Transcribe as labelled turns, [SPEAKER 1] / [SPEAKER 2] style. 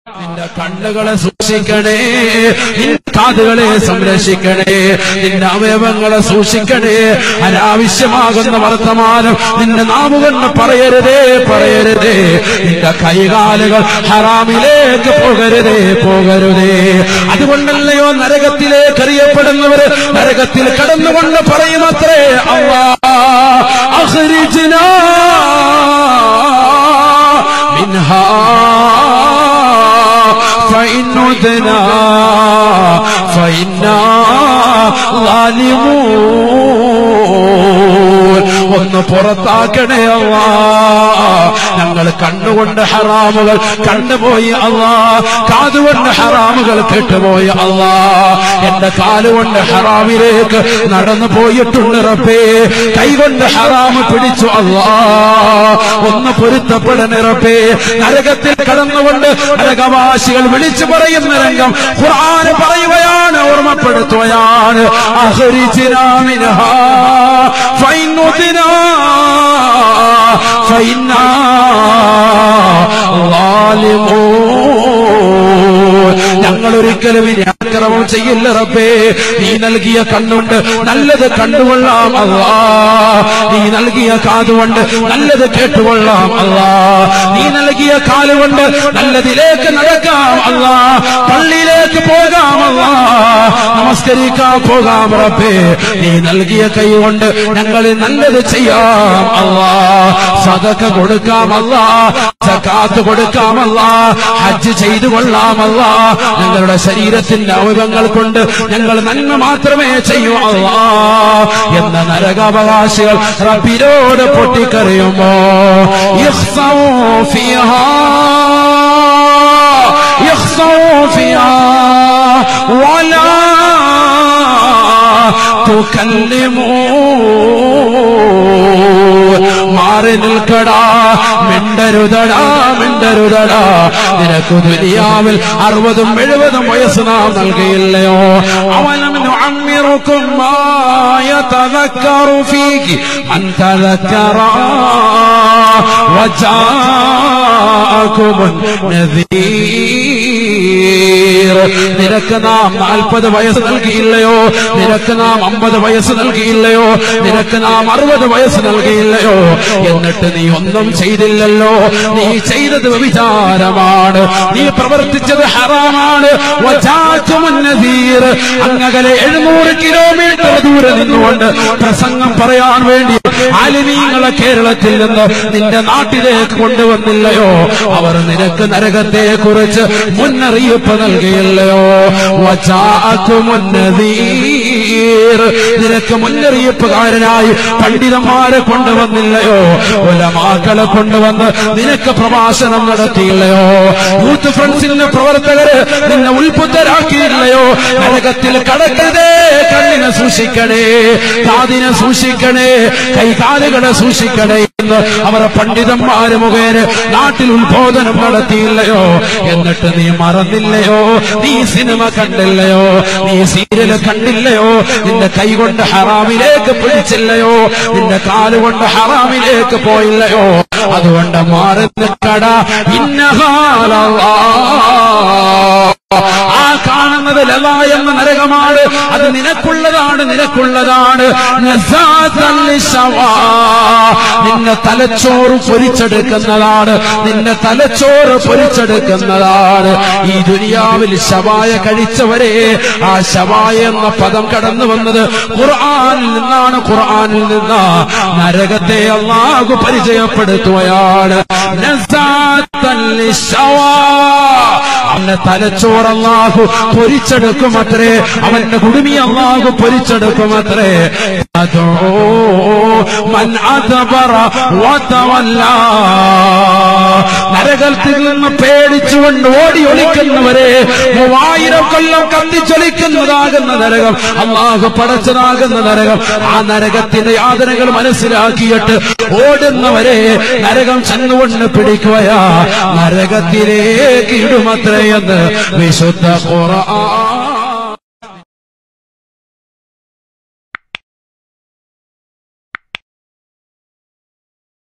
[SPEAKER 1] നിന്റെ കണ്ണുകളെ സൂക്ഷിക്കണേ നിന്റെ കാതുകളെ സംരക്ഷിക്കണേ നിന്റെ അവയവങ്ങളെ സൂക്ഷിക്കണേ അനാവശ്യമാകുന്ന വർത്തമാനം നിന്റെ നാവുകൊണ്ട് പറയരുതേ പറയരുതേ നിന്റെ കൈകാലുകൾ ഹറാമിലേക്ക് പോകരുതേ പോകരുതേ അതുകൊണ്ടല്ലയോ നരകത്തിലേക്ക് അറിയപ്പെടുന്നവര് നരകത്തിൽ കടന്നുകൊണ്ട് പറയുമത്രേ അള്ളാ അഹ്രിജ്നാ منها فإن عدنا فإنا ظالمون ഒന്ന് പുറത്താക്കണേ അല്ലാ ഞങ്ങൾ കണ്ണുകൊണ്ട് ഹറാമുകൾ കണ്ടുപോയി അല്ലാ കാതുകൊണ്ട് ഹറാമുകൾ കേട്ടുപോയി അല്ലാ എന്റെ കാലുകൊണ്ട് ഹറാമിലേക്ക് നടന്നു പോയിട്ടുണ്ട് റബ്ബേ കൈകൊണ്ട് ഹറാമ് പിടിച്ചു അല്ലാ ഒന്ന് പൊരുത്തപ്പെടണേ റബ്ബേ നരകത്തിൽ കടന്നുകൊണ്ട് നരകവാസികൾ വിളിച്ചു പറയുന്ന രംഗം ഖുർആൻ പറയുകയാണ് ഓർമ്മപ്പെടുത്തുകയാണ് അഹരിജിനാ മിൻഹാ ഫൈനുദിനാ ഫൈനാ ളാലിമൂൻ ഞങ്ങൾ ഒരിക്കലും ഇനി അക്രമം ചെയ്യില്ല റബ്ബേ നീ നൽകിയ കണ്ണുണ്ട് നല്ലത് കണ്ടുകൊള്ളാം അല്ലാ നീ നൽകിയ കാതുകൊണ്ട് നല്ലത് കേട്ടുകൊള്ളാം അല്ലാ നീ നൽകിയ കാലുകൊണ്ട് നല്ലതിലേക്ക് നടക്കാം അല്ലാ പള്ളിയിലേക്ക് പോകാം അല്ലാ നമസ്കരിക്കാൻ പോകാം റബ്ബേ നീ നൽകിയ കൈ കൊണ്ട് ഞങ്ങൾ നല്ലത് ചെയ്യാം അല്ലാ സദക കൊടുക്കാം അല്ലാ സക്കാത്ത് കൊടുക്കാമല്ല ഹജ്ജ് ചെയ്തു കൊള്ളാമല്ല ഞങ്ങളുടെ ശരീരത്തിന്റെ അവയവങ്ങൾ കൊണ്ട് ഞങ്ങൾ നന്മ മാത്രമേ ചെയ്യൂ അല്ലാ എന്ന നരകാവകാശികൾ റബ്ബിനോട് പൊട്ടിക്കറിയുമോ ഇഖ്സൗ ഫിഹാ ഇഖ്സൗ ഫിഹാ വലാ തുകല്ലിമൂ മാറി നിൽക്കടാ മിണ്ടരുതടാ മിണ്ടരുതടാ നിനക്ക് ദുനിയാവിൽ അറുപതും എഴുപതും വയസ്സ് നാം നൽകിയില്ലയോ അവനം അമ്മിറുക്കും يتذكر فيك من تذكر وجاءكم النذير നിനക്ക് നാം നാൽപ്പത് വയസ്സ് നൽകിയില്ലയോ നിനക്ക് നാം അമ്പത് വയസ്സ് നൽകിയില്ലയോ നിനക്ക് നാം അറുപത് വയസ്സ് നൽകിയില്ലയോ എന്നിട്ട് നീ ഒന്നും ചെയ്തില്ലല്ലോ നീ ചെയ്തത് വിചാരമാണ് നീ പ്രവർത്തിച്ചത് ഹറാമാണ് വജാത്തുമുന്നതീർ അങ്ങകലെ എഴുന്നൂറ് കിലോമീറ്റർ ദൂരെ നിന്നുകൊണ്ട് പ്രസംഗം പറയാൻ വേണ്ടി ആലിമീങ്ങളെ കേരളത്തിൽ നിന്ന് നിന്റെ നാട്ടിലേക്ക് കൊണ്ടുവന്നില്ലയോ അവർ നിനക്ക് നരകത്തെ കുറിച്ച് മുന്നറിയിപ്പ് നൽകിയില്ലയോ വജാത്തുമുന്നതീർ നിനക്ക് മുന്നറിയിപ്പുകാരനായി പണ്ഡിതന്മാരെ കൊണ്ടുവന്നില്ലയോ ഉലമാക്കളെ കൊണ്ടുവന്ന് നിനക്ക് പ്രഭാഷണം നടത്തിയില്ലയോ യൂത്ത് ഫ്രണ്ട്സിന്റെ പ്രവർത്തകര് നിന്നെ ഉത്ബുദ്ധരാക്കിയില്ലയോ നരകത്തിൽ കടക്കരുതേ കണ്ണിനെ സൂക്ഷിക്കണേ കാതിനെ സൂക്ഷിക്കണേ കൈകാലുകളെ സൂക്ഷിക്കണേ എന്ന് അവരെ പണ്ഡിതന്മാര് മുഖേന നാട്ടിൽ ഉത്ബോധനം നടത്തിയില്ലയോ എന്നിട്ട് നീ മറന്നില്ലയോ നീ സിനിമ കണ്ടില്ലയോ നീ സീരിയൽ കണ്ടില്ലയോ നിന്റെ കൈ കൊണ്ട് ഹറാമിലേക്ക് പിടിച്ചില്ലയോ നിന്റെ കാലുകൊണ്ട് ഹറാമിലേക്ക് പോയില്ലയോ അതുകൊണ്ട് മാറി നിൽക്കട ഇന്നഹാല ആ കാണുന്നത് ലത എന്ന നരകമാണ് അത് നിനക്കുള്ളതാണ് നിനക്കുള്ളതാണ് നസാത്തൽ ലിശവാ. നിന്നെ തലച്ചോറ് പൊരിച്ചെടുക്കുന്നതാണ് നിന്നെ തലച്ചോറ് പൊരിച്ചെടുക്കുന്നതാണ് ഈ ദുനിയാവിൽ ശവായ കഴിച്ചവരെ ആ ശവായ എന്ന പദം കടന്നു വന്നത് ഖുർആനിൽ നിന്നാണ് ഖുർആനിൽ നിന്ന് നരകത്തെ അള്ളാഹു പരിചയപ്പെടുത്തുകയാണ് നസാത്തൽ ലിശവാ. അവന്റെ തലച്ചോറ് അള്ളാഹു പൊരിച്ചെടുക്കുമത്രേ അവന്റെ കുടുമി അള്ളാഹു പൊരിച്ചെടുക്കുമത്രേ അതോ മൻ അദബറ വതവല്ല നരകത്തിൽ നിന്ന് പേടിച്ചുകൊണ്ട് ഓടി ഒളിക്കുന്നവരെ മൂവായിരം കൊല്ലം കത്തിച്ചൊലിക്കുന്നതാകുന്ന നരകം അള്ളാഹു പടച്ചതാകുന്ന നരകം ആ നരകത്തിന്റെ യാതനകൾ മനസ്സിലാക്കിയിട്ട് ഓടുന്നവരെ നരകം ചെന്നുകൊണ്ട് പിടിക്കുകയാ നരകത്തിലേക്ക് ഇടുമത്രയെന്ന് വിശുദ്ധ ഖുർആൻ